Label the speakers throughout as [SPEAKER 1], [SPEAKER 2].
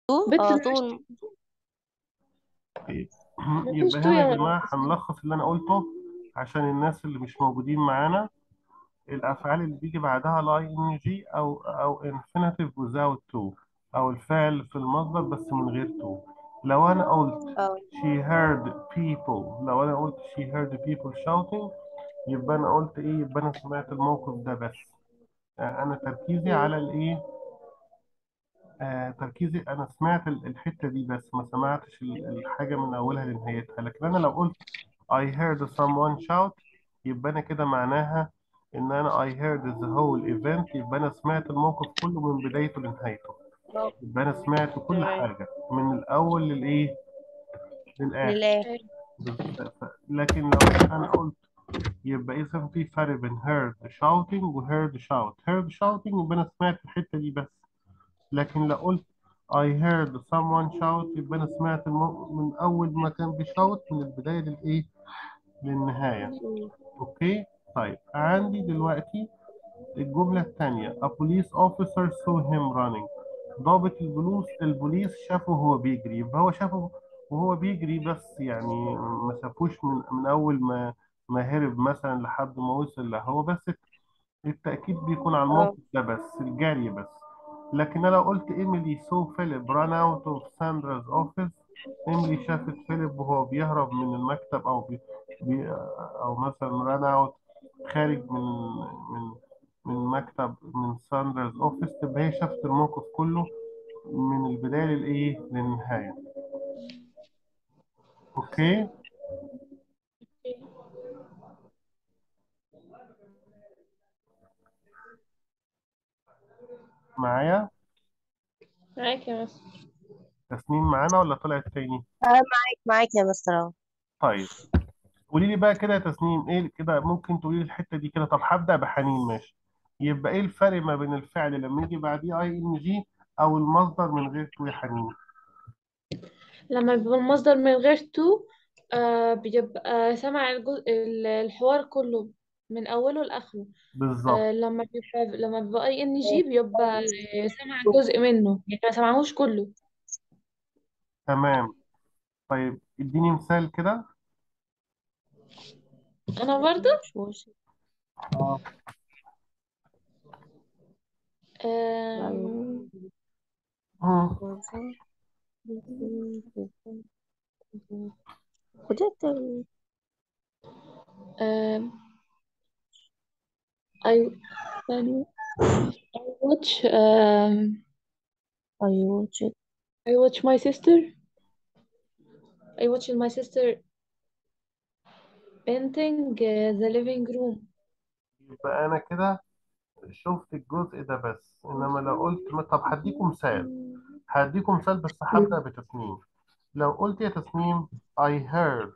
[SPEAKER 1] بنت
[SPEAKER 2] اه
[SPEAKER 1] مفيش
[SPEAKER 2] طول
[SPEAKER 3] طيب
[SPEAKER 1] مفيش
[SPEAKER 3] يبقى
[SPEAKER 1] تو
[SPEAKER 3] هنا يا
[SPEAKER 1] يا
[SPEAKER 3] جماعة هنلخص اللي أنا قلته عشان الناس اللي مش موجودين معانا الأفعال اللي بيجي بعدها ال ing أو أو infinitive without to أو الفعل في المصدر بس من غير to لو أنا قلت
[SPEAKER 2] اه
[SPEAKER 3] she heard people لو أنا قلت she heard people shouting يبقى أنا قلت إيه يبقى أنا سمعت الموقف ده بس آه، أنا تركيزي على الإيه آه تركيزي أنا سمعت ال- الحتة دي بس ما سمعتش ال- الحاجة من أولها لنهايتها لكن أنا لو قلت I heard someone shout يبقى أنا كده معناها إن أنا I heard the whole event يبقى أنا سمعت الموقف كله من بدايته لنهايته
[SPEAKER 2] اه
[SPEAKER 3] يبقى أنا سمعت كل
[SPEAKER 2] تمام
[SPEAKER 3] حاجة من الأول للإيه للآخر
[SPEAKER 2] للآخر
[SPEAKER 3] بس- ف- لكن لو أنا قلت يبقى إذا في فرق بين heard shouting و heard shout heard shouting يبقى أنا سمعت الحتة دي بس لكن لو قلت I heard someone shout يبقى أنا سمعت المو... من أول ما كان بيشاوت من البداية للإيه للنهاية
[SPEAKER 2] مم.
[SPEAKER 3] أوكي طيب عندي دلوقتي الجملة الثانية A police officer saw him running ضابط البوليس البوليس شافه وهو بيجري يبقى هو شافه وهو بيجري بس يعني ما شافوش من, من أول ما ما هرب مثلا لحد ما وصل له هو بس التأكيد بيكون على
[SPEAKER 2] اه
[SPEAKER 3] الموقف ده بس الجري بس لكن أنا لو قلت إيميلي سو فيليب ران أوت أوف ساندرا's أوفيس إيميلي شافت فيليب وهو بيهرب من المكتب أو بي بي أو مثلا ران أوت خارج من من من مكتب من ساندرا's أوفيس تبقى هي شافت الموقف كله من البداية للإيه للنهاية أوكي معايا
[SPEAKER 1] معاك يا مس
[SPEAKER 3] تسنيم معانا ولا طلعت تاني
[SPEAKER 2] اه معاك معاك يا مستر اهو
[SPEAKER 3] طيب قولي لي بقى كده يا تسنيم ايه كده ممكن تقولي لي الحته دي كده طب هبدا بحنين ماشي يبقى ايه الفرق ما بين الفعل لما يجي بعديه اي ان جي او المصدر من غير تو يا حنين
[SPEAKER 1] لما بيبقى المصدر من غير تو آه بيبقى سمع الجزء الحوار كله من أوله لآخره
[SPEAKER 3] بالظبط
[SPEAKER 1] آه لما بيبقى لما بيبقى اي ان جي بيبقى آه، سمع جزء منه يعني ما سمعهوش كله
[SPEAKER 3] تمام طيب اديني مثال كده
[SPEAKER 1] انا برضو
[SPEAKER 2] مش مش
[SPEAKER 3] اه
[SPEAKER 1] آم،
[SPEAKER 3] مم.
[SPEAKER 2] خدت
[SPEAKER 1] آم، I ثانية I watch um,
[SPEAKER 2] ايوه
[SPEAKER 1] I watch my sister I watch my sister painting uh, the living room
[SPEAKER 3] يبقى انا كده شفت الجزء ده بس انما لو قلت ما- طب هديكم مثال هديكم مثال بس هبدا بتسنيم لو قلت يا تسنيم I heard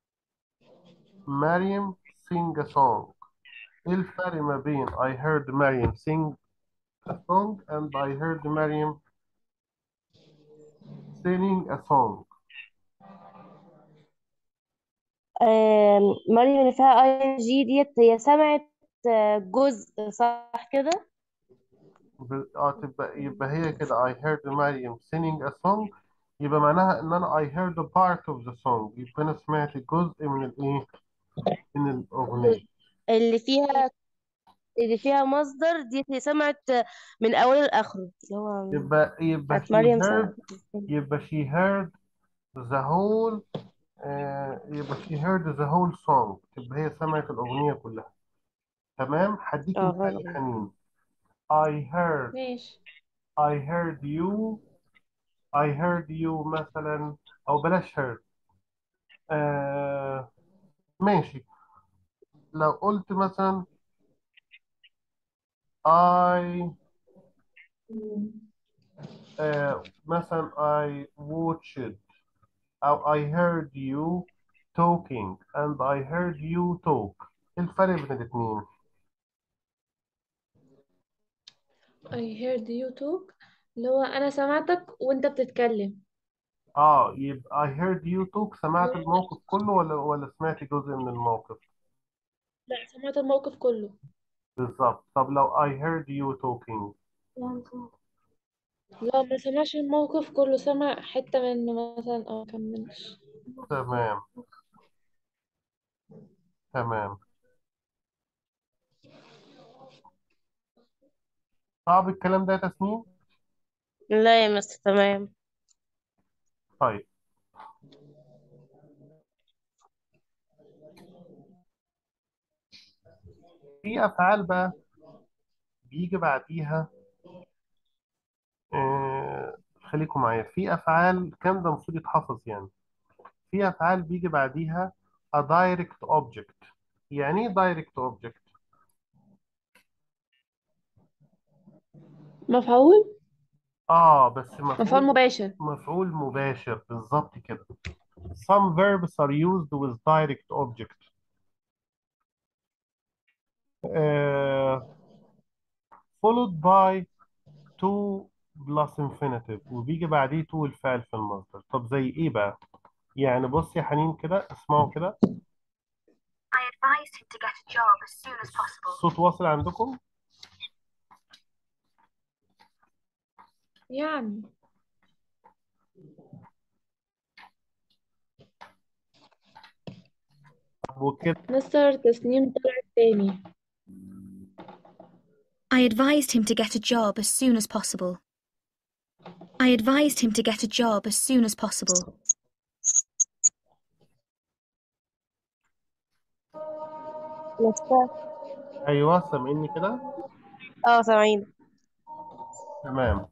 [SPEAKER 3] مريم sing a song ايه الفرق ما بين I heard مريم sing a song and I heard مريم singing a song
[SPEAKER 2] آم، مريم اللي فيها اي ان جي ديت هي سمعت آه، جزء صح كده
[SPEAKER 3] ب- اه تبقى يبقى هي كده I heard مريم singing a song يبقى معناها ان انا I heard a part of the song يبقى انا سمعت جزء من الايه من الاغنيه
[SPEAKER 2] اللي فيها اللي فيها مصدر ديت هي سمعت من اوله لاخره اللي هو
[SPEAKER 3] يبقى يبقى
[SPEAKER 2] بتاعت
[SPEAKER 3] she
[SPEAKER 2] مريم
[SPEAKER 3] heard
[SPEAKER 2] سمعت
[SPEAKER 3] يبقى she heard the whole آه يبقى she heard the whole song تبقى هي سمعت الاغنيه كلها تمام هديك
[SPEAKER 2] اه
[SPEAKER 3] مثال يا حنين I heard
[SPEAKER 1] ماشي
[SPEAKER 3] I heard you I heard you مثلا أو بلاش heard آه ماشي لو قلت مثلا I آه مثلا I watched أو I heard you talking and I heard you talk إيه الفرق بين الاتنين؟
[SPEAKER 1] I heard you talk اللي هو انا سمعتك وانت بتتكلم
[SPEAKER 3] آه يبقى I heard you talk سمعت الموقف كله ولا ولا سمعت جزء من الموقف؟
[SPEAKER 1] لا سمعت الموقف كله
[SPEAKER 3] بالظبط طب لو I heard you talking
[SPEAKER 1] لا ما سمعش الموقف كله سمع حتة منه مثلا او مكملش
[SPEAKER 3] تمام تمام صعب الكلام ده يا تسنيم
[SPEAKER 2] لا يا مستر تمام
[SPEAKER 3] طيب في افعال بقى بيجي بعديها آه خليكم معايا في افعال كان ده المفروض يتحفظ يعني في افعال بيجي بعديها a direct object يعني ايه direct object
[SPEAKER 1] مفعول
[SPEAKER 3] اه بس
[SPEAKER 1] مفعول
[SPEAKER 3] مفعول
[SPEAKER 1] مباشر
[SPEAKER 3] مفعول مباشر بالظبط كده some verbs are used with direct object آه followed by to plus infinitive وبيجي بعديه to الفعل في المصدر طب زي ايه بقى يعني بص يا حنين كده اسمعوا كده
[SPEAKER 4] I advised him to get a job as soon as possible.
[SPEAKER 3] الصوت واصل عندكم
[SPEAKER 1] يعني
[SPEAKER 3] طب وكده
[SPEAKER 1] مستر تسنيم طلع تاني
[SPEAKER 4] I advised him to get a job as soon as possible. I advised him to get a job as soon as possible.
[SPEAKER 2] مستر
[SPEAKER 3] ايوه سامعني كده
[SPEAKER 2] اه سامعين
[SPEAKER 3] تمام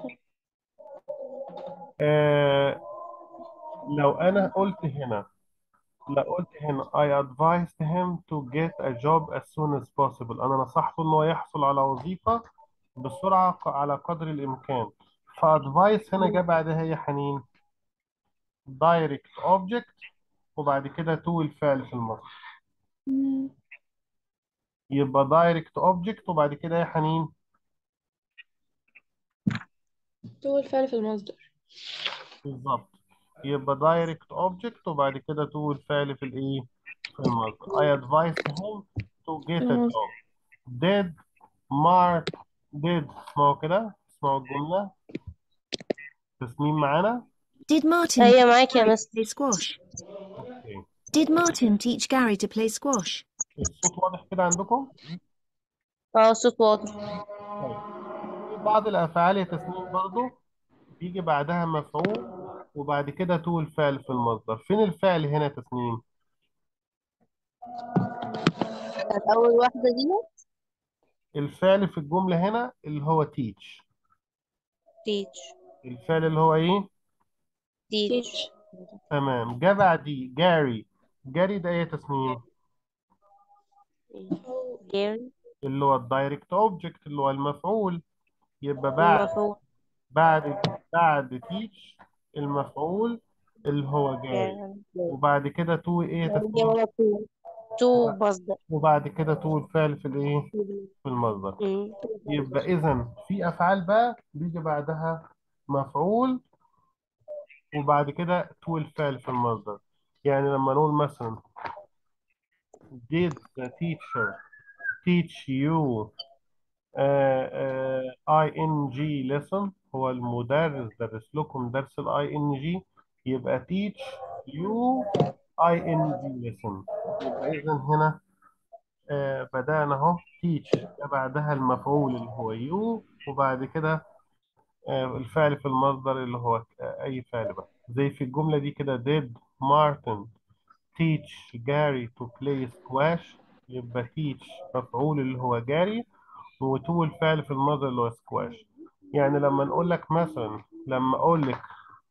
[SPEAKER 3] آه لو انا قلت هنا لو قلت هنا I advised him to get a job as soon as possible أنا نصحته إن هو يحصل على وظيفة بسرعة ق- على قدر الإمكان فادفايس هنا جه بعدها يا حنين direct object وبعد كده to الفعل في المصدر يبقى direct object وبعد كده يا حنين
[SPEAKER 1] تو الفعل في المصدر
[SPEAKER 3] بالظبط يبقى direct object وبعد كده to الفعل في الإيه في المصدر I advised him to get a
[SPEAKER 1] المصدر.
[SPEAKER 3] job did Mark did اسمعوا كده اسمعوا الجملة تسمين معانا
[SPEAKER 4] Did Martin
[SPEAKER 2] هي معاك يا مستر
[SPEAKER 4] play squash?
[SPEAKER 3] اوكي
[SPEAKER 4] Did Martin teach Gary to play squash?
[SPEAKER 3] الصوت واضح كده عندكم
[SPEAKER 2] اه الصوت واضح
[SPEAKER 3] طيب في بعض الافعال يا تسمين برضو بيجي بعدها مفعول وبعد كده تو الفعل في المصدر فين الفعل هنا يا تسنيم
[SPEAKER 2] كانت أول واحدة دي
[SPEAKER 3] الفعل في الجملة هنا اللي هو teach
[SPEAKER 2] تيتش
[SPEAKER 3] الفعل اللي هو ايه
[SPEAKER 2] تيتش
[SPEAKER 1] تيتش
[SPEAKER 3] تمام جه بعديه جاري جاري ده ايه يا تسنيم
[SPEAKER 2] جيري
[SPEAKER 3] اللي هو الدايركت اوبجكت اللي هو المفعول يبقى بعد
[SPEAKER 2] المفعول
[SPEAKER 3] بعد بعد teach المفعول اللي هو جاري
[SPEAKER 2] جيري
[SPEAKER 3] وبعد كده تو ايه يا
[SPEAKER 2] جيري
[SPEAKER 3] تسنيم
[SPEAKER 2] ولا تو تو مصدر
[SPEAKER 3] وبعد كده تو الفعل في الايه في المصدر
[SPEAKER 2] مم.
[SPEAKER 3] يبقى اذا في افعال بقى بيجي بعدها مفعول وبعد كده تو الفعل في المصدر يعني لما نقول مثلا did the teacher teach you uh, uh, ing lesson هو المدرس درس لكم درس ال ing يبقى teach you ing lesson يبقى اذا هنا آه بدأنا اهو teach ده بعدها المفعول اللي هو you وبعد كده آه الفعل في المصدر اللي هو آه أي فعل بقى زي في الجملة دي كده did Martin teach Gary to play squash يبقى teach مفعول اللي هو جاري وتو الفعل في المصدر اللي هو squash يعني لما نقول لك مثلا لما أقول لك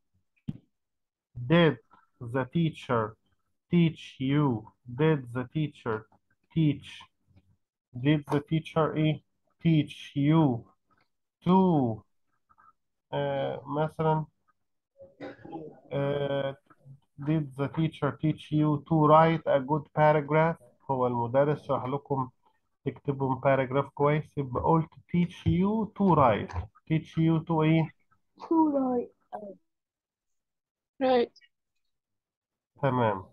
[SPEAKER 3] did the teacher teach you did the teacher teach did the teacher ايه teach you to آه مثلا آه did the teacher teach you to write a good paragraph هو المدرس شرح لكم تكتبوا paragraph كويس يبقى قلت teach you to write teach you to ايه
[SPEAKER 1] right
[SPEAKER 3] تمام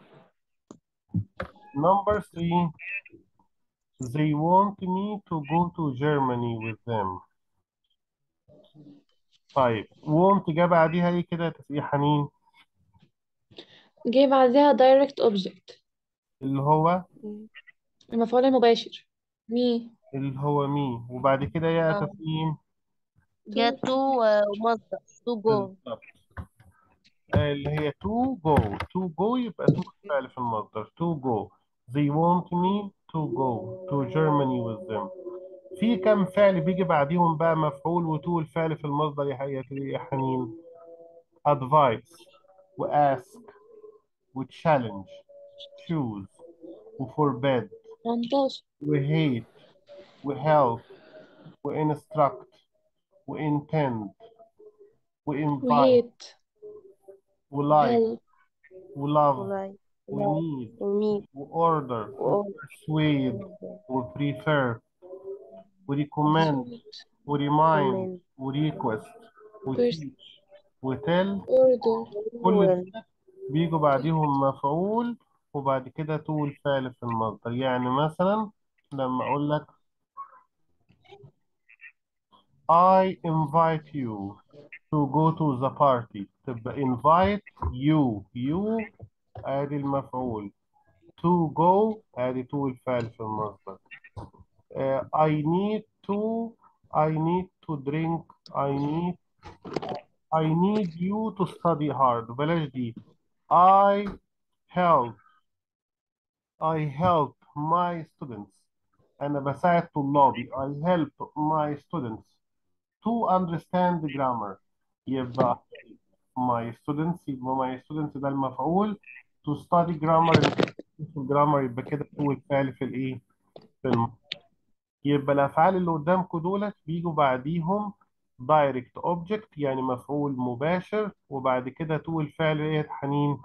[SPEAKER 3] number three they want me to go to Germany with them طيب won't جه بعديها ايه كده يا تس- يا حنين
[SPEAKER 1] جه بعدها direct object
[SPEAKER 3] اللي هو
[SPEAKER 1] المفعول المباشر مي
[SPEAKER 3] اللي هو مي وبعد كده يا
[SPEAKER 2] اه
[SPEAKER 3] تسنيم
[SPEAKER 2] جت
[SPEAKER 1] تو
[SPEAKER 2] تو ومصدر تو جو
[SPEAKER 3] بالظبط آه، اللي هي to go to go يبقى to الفعل في المصدر to go they want me to go to Germany with them في كم فعل بيجي بعديهم بقى مفعول وتو الفعل في المصدر يا حي- يا حنين advice و ask و challenge choose و forbid
[SPEAKER 1] 18
[SPEAKER 3] و hate و help و instruct و intend و invite
[SPEAKER 1] وهيت
[SPEAKER 3] و like
[SPEAKER 1] هيلب
[SPEAKER 3] و love
[SPEAKER 2] ولاي
[SPEAKER 3] و need
[SPEAKER 2] وميت
[SPEAKER 3] و order و
[SPEAKER 2] و
[SPEAKER 3] persuade و prefer و recommend
[SPEAKER 1] persuade
[SPEAKER 3] و remind
[SPEAKER 2] كومنت
[SPEAKER 3] و request و
[SPEAKER 1] pers-
[SPEAKER 3] teach و tell
[SPEAKER 1] order
[SPEAKER 3] كل
[SPEAKER 2] ويل
[SPEAKER 3] دول بيجوا بعديهم مفعول وبعد كده تو الفعل في المصدر يعني مثلا لما اقول لك I invite you to go to the party تبقى invite you you ادي المفعول to go ادي تو الفعل في المصدر آه، I need to I need to drink I need I need you to study hard بلاش دي I help I help my students أنا بساعد طلابي I help my students to understand the grammar يبقى my students يبقى my students ده المفعول to study grammar في الجرامر يبقى كده هو الفعل في الايه في الم... يبقى الافعال اللي قدامكم دولت بيجوا بعديهم direct object يعني مفعول مباشر وبعد كده تو الفعل ايه يا حنين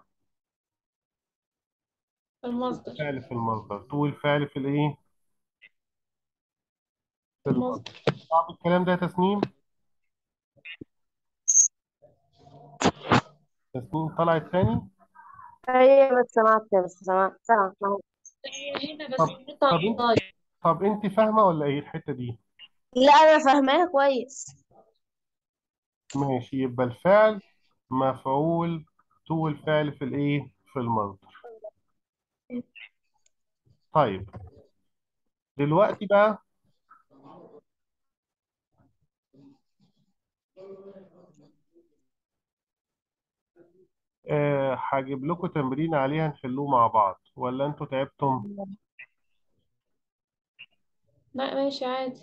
[SPEAKER 1] المصدر
[SPEAKER 3] فعل في المصدر تو الفعل في الايه في المصدر
[SPEAKER 1] المصدر
[SPEAKER 3] صعب الكلام ده يا تسنيم تسنيم طلعت تاني
[SPEAKER 2] هي بس سمعت بس سمعت سمعت سمعت.
[SPEAKER 1] هنا بس
[SPEAKER 3] طب
[SPEAKER 1] النت
[SPEAKER 3] طب انت
[SPEAKER 1] ضايع
[SPEAKER 3] طب انت فاهمه ولا ايه الحته دي
[SPEAKER 2] لا انا فاهماها كويس
[SPEAKER 3] ماشي يبقى الفعل مفعول تو الفعل في الايه في المصدر طيب دلوقتي بقى آه هجيب لكم تمرين عليها نحلوه مع بعض ولا انتوا تعبتم
[SPEAKER 1] لا ماشي عادي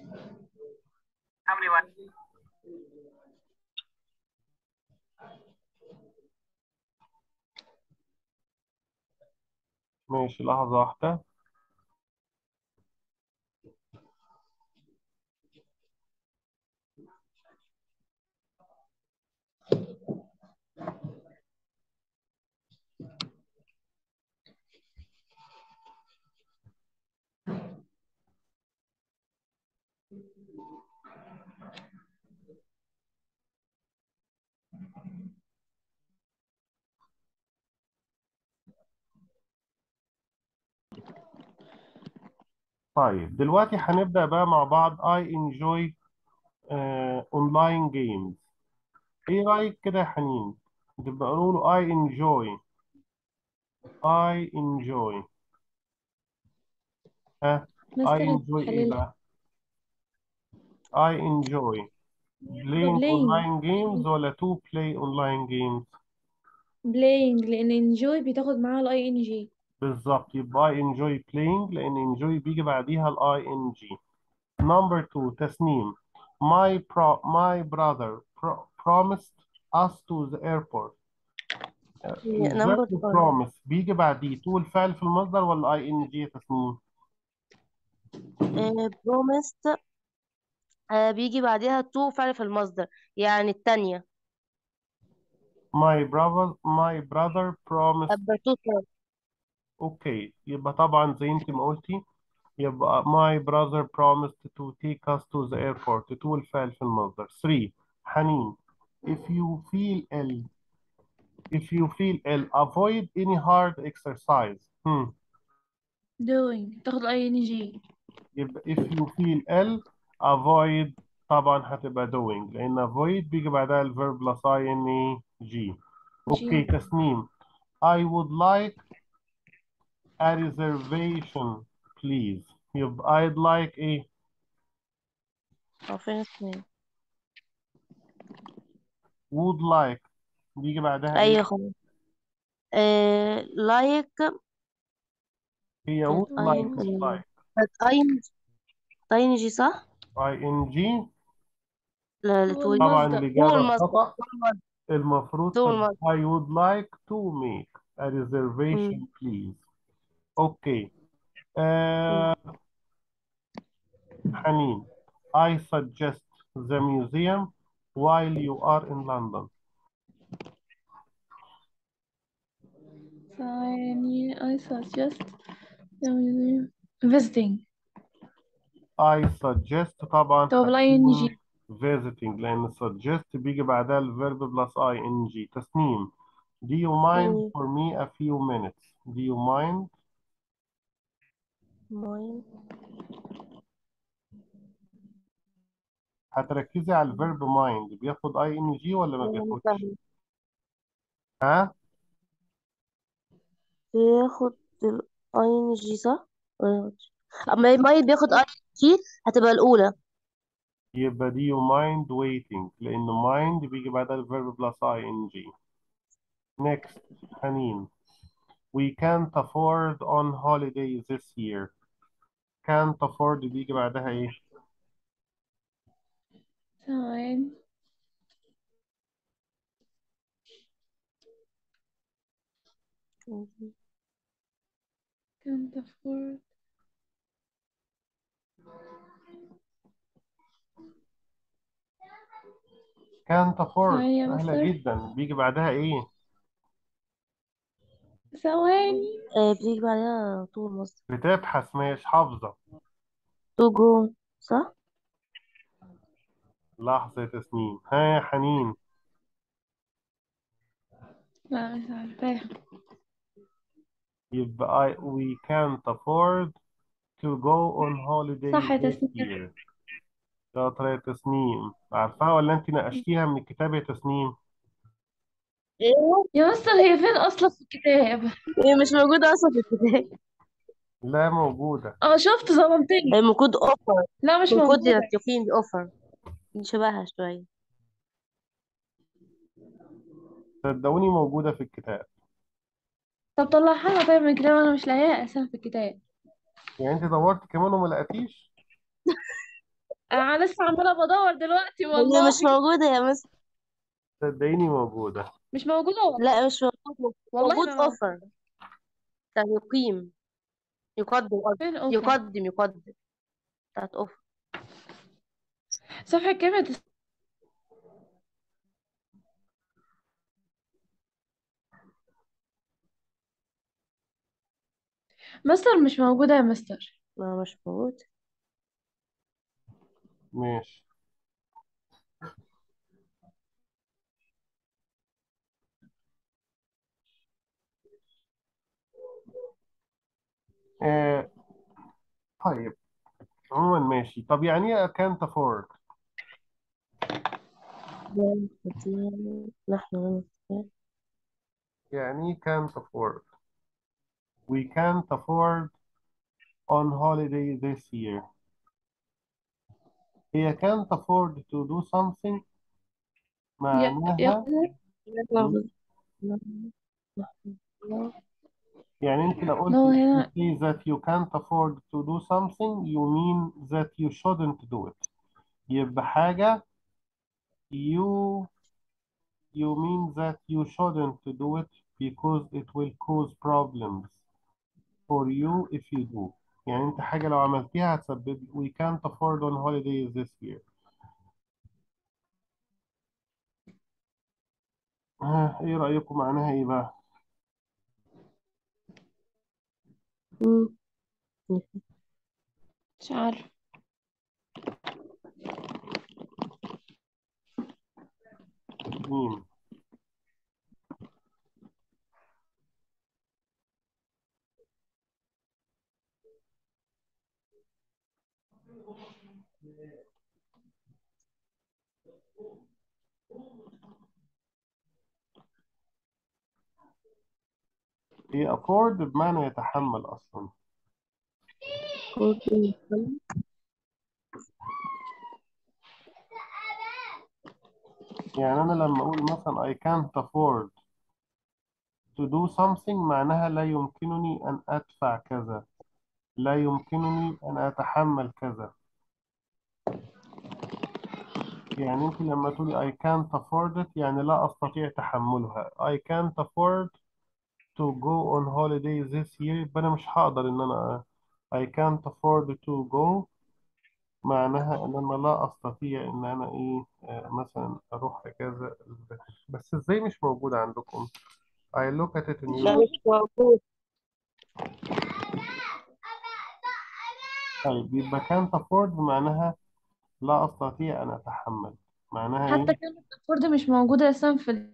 [SPEAKER 3] ماشي لحظة واحدة طيب دلوقتي هنبدأ بقى مع بعض I enjoy آه online games ايه رأيك كده يا حنين تبقى نقول I enjoy I enjoy ها I
[SPEAKER 1] مثلا
[SPEAKER 3] enjoy ايه
[SPEAKER 1] حلل
[SPEAKER 3] بقى I enjoy playing
[SPEAKER 1] playing
[SPEAKER 3] online games ولا to play online games
[SPEAKER 1] playing لأن enjoy بتاخد معاها ال ing
[SPEAKER 3] بالظبط يبقى I enjoy playing لأن enjoy بيجي بعديها ال ing number two تسنيم my pro my brother pro promised us to the airport
[SPEAKER 2] نمبر
[SPEAKER 3] الفيرب
[SPEAKER 2] فور
[SPEAKER 3] promise بيجي بعديه تو الفعل في المصدر ولا ing يا تسنيم
[SPEAKER 2] بروميست بيجي بعدها تو فعل في المصدر يعني التانية
[SPEAKER 3] my brother my brother promised
[SPEAKER 2] أبقى تو فعل
[SPEAKER 3] اوكي يبقى طبعا زي انت ما قلتي يبقى my brother promised to take us to the airport تو الفعل في المصدر 3 حنين if you feel ill if you feel ill avoid any hard exercise hmm.
[SPEAKER 1] doing تاخد ال ing
[SPEAKER 3] يبقى if you feel ill avoid طبعا هتبقى doing لأن avoid بيجي بعدها الverb plus ing أوكي تسنيم I would like a reservation please يبقى I'd like إيه
[SPEAKER 2] أو فين اثنين
[SPEAKER 3] would like بيجي بعدها إيه
[SPEAKER 2] أيوة خلاص آه like
[SPEAKER 3] هي would like مش like
[SPEAKER 2] أين أين صح؟
[SPEAKER 3] ing
[SPEAKER 2] لا
[SPEAKER 1] هو
[SPEAKER 2] لتوي
[SPEAKER 3] طبعا
[SPEAKER 1] المصدر.
[SPEAKER 2] هو
[SPEAKER 3] الإجابة
[SPEAKER 2] المصدر
[SPEAKER 3] خطأ
[SPEAKER 2] هو المصدر.
[SPEAKER 3] المفروض
[SPEAKER 2] هو
[SPEAKER 3] تبقى
[SPEAKER 2] المصدر
[SPEAKER 3] I would like to make a reservation
[SPEAKER 2] مم.
[SPEAKER 3] please أوكي آه حنين I suggest the museum while you are in London
[SPEAKER 1] ثانية I suggest the museum visiting
[SPEAKER 3] I suggest طبعا
[SPEAKER 1] طب ال
[SPEAKER 3] هتكون
[SPEAKER 1] ing
[SPEAKER 3] visiting لأن suggest بيجي بعدها الverb plus ing تسنيم Do you mind
[SPEAKER 2] مم.
[SPEAKER 3] for me a few minutes Do you mind
[SPEAKER 2] ماين
[SPEAKER 3] هتركزي على الverb mind بياخد ing ولا ما بياخدش
[SPEAKER 2] فاهمة.
[SPEAKER 3] ها
[SPEAKER 2] بياخد ال ING صح؟ ولا أما ماين بياخد ING هتبقى الأولى
[SPEAKER 3] يبقى do you mind waiting لأن mind بيجي بعدها الverb plus ing next حنين we can't afford on holiday this year can't afford بيجي بعدها ايه
[SPEAKER 1] ثواني can't afford
[SPEAKER 3] can't afford
[SPEAKER 1] ثواني يا
[SPEAKER 3] سهلة
[SPEAKER 1] مستر
[SPEAKER 3] جدا بيجي بعدها ايه
[SPEAKER 1] ثواني
[SPEAKER 2] آه بتيجي بعدها طول مصر
[SPEAKER 3] بتبحث مش حافظة
[SPEAKER 2] تو جو صح؟
[SPEAKER 3] لحظة يا تسنيم ها يا حنين
[SPEAKER 1] لا مش عارفاها
[SPEAKER 3] يبقى I, we can't afford to go on holiday
[SPEAKER 1] صح يا
[SPEAKER 3] this
[SPEAKER 1] تسنيم
[SPEAKER 3] year شاطرة يا تسنيم عارفاها ولا انت ناقشتيها من الكتاب يا تسنيم
[SPEAKER 2] ايوه
[SPEAKER 1] يا مستر هي فين اصلا في الكتاب
[SPEAKER 2] هي مش موجودة أصلا في الكتاب
[SPEAKER 3] لا موجودة
[SPEAKER 1] اه شفت ظلمتني
[SPEAKER 2] هي المفروض اوفر
[SPEAKER 1] لا مش
[SPEAKER 2] المفروض
[SPEAKER 1] موجودة
[SPEAKER 2] يقيم دي اوفر دي شبهها شوية
[SPEAKER 3] صدقوني موجودة في الكتاب
[SPEAKER 1] طب طلعها لنا طيب من الكتاب انا مش لاقيها اساسا في الكتاب
[SPEAKER 3] يعني انت دورت كمان وما لقيتيش
[SPEAKER 1] انا لسه عمالة بدور دلوقتي
[SPEAKER 2] هي
[SPEAKER 1] والله
[SPEAKER 2] مش موجودة يا مس
[SPEAKER 3] صدقيني موجودة
[SPEAKER 1] مش موجودة والله
[SPEAKER 2] لا مش موجود
[SPEAKER 1] والله
[SPEAKER 2] موجود
[SPEAKER 1] ما موجودة
[SPEAKER 2] اوفر بتاعت يقيم يقدم قصدي.
[SPEAKER 1] فين اوفر
[SPEAKER 2] يقدم يقدم بتاعت اوفر
[SPEAKER 1] صفحة كام يا تس- مستر مش موجودة يا مستر
[SPEAKER 2] ما مش موجود
[SPEAKER 3] ماشي آه طيب عموما ماشي طب يعني ايه can't afford
[SPEAKER 2] لا نستطيع نحن لا نستطيع
[SPEAKER 3] يعني ايه can't afford we can't afford on holiday this year هي can't afford to do something
[SPEAKER 1] يا
[SPEAKER 3] معناها
[SPEAKER 1] يقدر
[SPEAKER 2] نحن نحن لا
[SPEAKER 3] يعني انت لو قلت
[SPEAKER 1] هو
[SPEAKER 3] if you
[SPEAKER 1] هنا
[SPEAKER 3] say that you can't afford to do something you mean that you shouldn't do it يبقى حاجة you you mean that you shouldn't do it because it will cause problems for you if you do يعني انت حاجة لو عملتيها هتسبب we can't afford on holidays this year ها ايه رأيكم معناها ايه بقى
[SPEAKER 2] مم.
[SPEAKER 1] مش عارف
[SPEAKER 3] مين هي afford بمعنى يتحمل أصلا يعني أنا لما أقول مثلا I can't afford to do something معناها لا يمكنني أن أدفع كذا لا يمكنني أن أتحمل كذا يعني أنت لما تقولي I can't afford it يعني لا أستطيع تحملها I can't afford to go on holiday this year يبقى أنا مش هقدر إن أنا I can't afford to go معناها إن أنا لا أستطيع إن أنا إيه آه، مثلا أروح أجازة بس إزاي مش موجودة عندكم I look at it in
[SPEAKER 2] لا
[SPEAKER 3] your
[SPEAKER 2] مش موجود
[SPEAKER 3] طيب يبقى can't afford بمعناها لا أستطيع أن أتحمل معناها
[SPEAKER 1] حتى
[SPEAKER 3] إيه
[SPEAKER 1] كلمة afford مش موجودة أصلا في